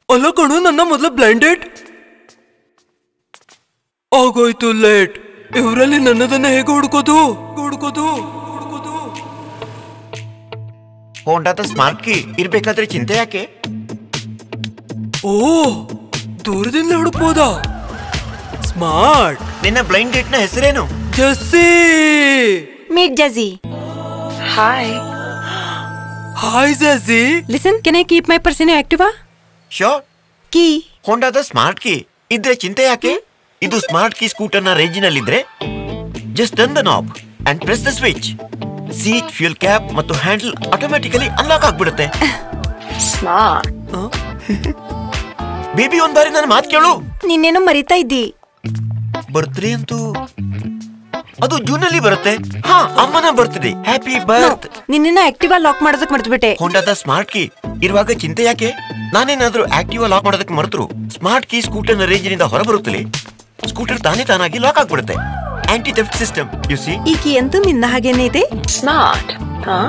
ಅಲ್ಲ ಕಣು ನನ್ನ ಮೊದಲ ಬ್ಲೈಂಡೆಡ್ ಆಗೋಯ್ತು ಲೇಟ್ ಇವರಲ್ಲಿ ನನ್ನದನ್ನ ಹೇಗೆ ಹುಡ್ಕೋದು ಹುಡ್ಕೋದು ಹುಡ್ಕೋದು ಹೋಂಡಾದ ಸ್ಮಾರ್ಟ್ ಕೀ ಇರ್ಬೇಕಾದ್ರೆ ಚಿಂತೆ ಯಾಕೆ ಓ ದೂರದಿಂದ ಹುಡುಕ್ಬೋದಾ ಸ್ಮಾರ್ಟ್ ನಿನ್ನ ಬ್ಲೈಂಡ್ ಡೇಟ್ ನ ಹೆಸರೇನು Jazzy Meet Jazzy. Hi. Hi Jazzy Listen, can I keep my purse in your Activa? ಶೋರ್ Key. ಹೋಂಡಾದ ಸ್ಮಾರ್ಟ್ ಕೀ ಇದ್ರೆ ಚಿಂತೆ ಯಾಕೆ ಇದು ಸ್ಮಾರ್ಟ್ ಕೀ ಸ್ಕೂಟರ್ ನ ರೇಂಜ್ ನಲ್ಲಿದ್ರೆ just turn the knob and press the switch seat fuel cap ಮತ್ತು handle automatically unlock ಆಗ್ಬಿಡುತ್ತೆ Smart. ಬೇಬಿ ಒಂದ್ ಬಾರಿ ನನ್ನ ಮಾತು ಕೇಳು ನಿನ್ನೇನೋ ಮರಿತಾ ಇದ್ದಿ ಬರ್ತ್ಡೇ ಅಂತೂ ಅದು ಜೂನ್ ಅಲ್ಲಿ ಬರುತ್ತೆ ಹಾ ಅಮ್ಮನ ಬರ್ತ್ಡೇ ಹ್ಯಾಪಿ ಬರ್ತ್ ನಿನ್ನೇನೋ ಆಕ್ಟಿವಾ ಲಾಕ್ ಮಾಡೋದಕ್ಕೆ ಮರ್ತ್ಬಿಟ್ಟೆ ಹೋಂಡಾದ ಸ್ಮಾರ್ಟ್ ಕೀ ಇರುವಾಗ ಚಿಂತೆ ಯಾಕೆ ನಾನೇನಾದ್ರೂ ಆಕ್ಟಿವ್ ಲಾಕ್ ಮಾಡೋದಕ್ಕೆ ಮರೆತರು ಸ್ಮಾರ್ಟ್ ಕೀ ಸ್ಕೂಟರ್ ನ ರೇಂಜ್ ನಿಂದ ಹೊರಬರುತ್ತಲೇ ಸ್ಕೂಟರ್ ತಾನೇ ತಾನಾಗಿ ಲಾಕ್ ಆಗ್ಬಿಡುತ್ತೆ anti theft system you see ಈ ಕೀ ಅಂತೂ ನಿನ್ನ ಹಾಗೇನೆ ಇದೆ Smart. Huh?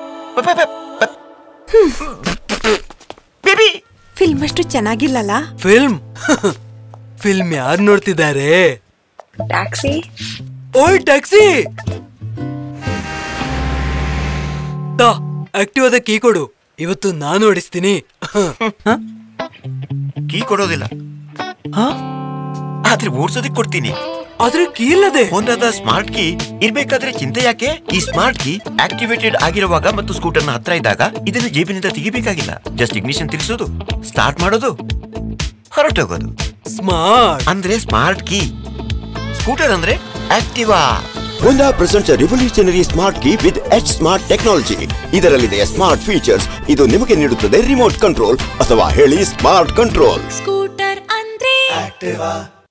ಬೇಬಿ ಫಿಲ್ಮ್ ಅಷ್ಟು ಚೆನ್ನಾಗಿಲ್ಲಲ್ಲ ಫಿಲ್ಮ್ ಫಿಲ್ಮ್ ಯಾರು ನೋಡ್ತಿದ್ದಾರೆ Taxi. ಓಯ್ ಟ್ಯಾಕ್ಸಿ ತಾ ಆಕ್ಟಿವಾದ ಕೀ ಕೊಡು ಇವತ್ತು ನಾನು ಓಡಿಸ್ತೀನಿ ಕೀ ಕೊಡೋದಿಲ್ಲ ಹಾ? ಆದ್ರೆ ಓಡ್ಸೋದಕ್ಕೆ ಕೊಡ್ತೀನಿ ಆದ್ರೆ ಕೀ ಇಲ್ಲದೆ ಹೋಂಡಾದ ಸ್ಮಾರ್ಟ್ ಕೀ ಇರ್ಬೇಕಾದ್ರೆ ಚಿಂತೆ ಯಾಕೆ ಈ ಸ್ಮಾರ್ಟ್ ಕೀ ಆಕ್ಟಿವೇಟೆಡ್ ಆಗಿರುವಾಗ ಮತ್ತು ಸ್ಕೂಟರ್ ನ ಹತ್ರ ಇದ್ದಾಗ ಇದನ್ನು ಜೇಬಿನಿಂದ ತೆಗಿಬೇಕಾಗಿಲ್ಲ ಜಸ್ಟ್ ಇಗ್ನಿಷನ್ ತಿರ್ಸೋದು ಸ್ಟಾರ್ಟ್ ಮಾಡೋದು ಹೊರಟೋಗೋದು ಸ್ಮಾರ್ಟ್ ಅಂದ್ರೆ ಸ್ಮಾರ್ಟ್ ಕೀ ಸ್ಕೂಟರ್ ಅಂದ್ರೆ Activa Honda presents a revolutionary smart key with H Smart technology. ಇದರಲ್ಲಿದೆ ಸ್ಮಾರ್ಟ್ ಫೀಚರ್ಸ್ ಇದು ನಿಮಗೆ ನೀಡುತ್ತದೆ ರಿಮೋಟ್ ಕಂಟ್ರೋಲ್ ಅಥವಾ ಹೇಳಿ ಸ್ಮಾರ್ಟ್ ಕಂಟ್ರೋಲ್ ಸ್ಕೂಟರ್ ಅಂದ್ರೆ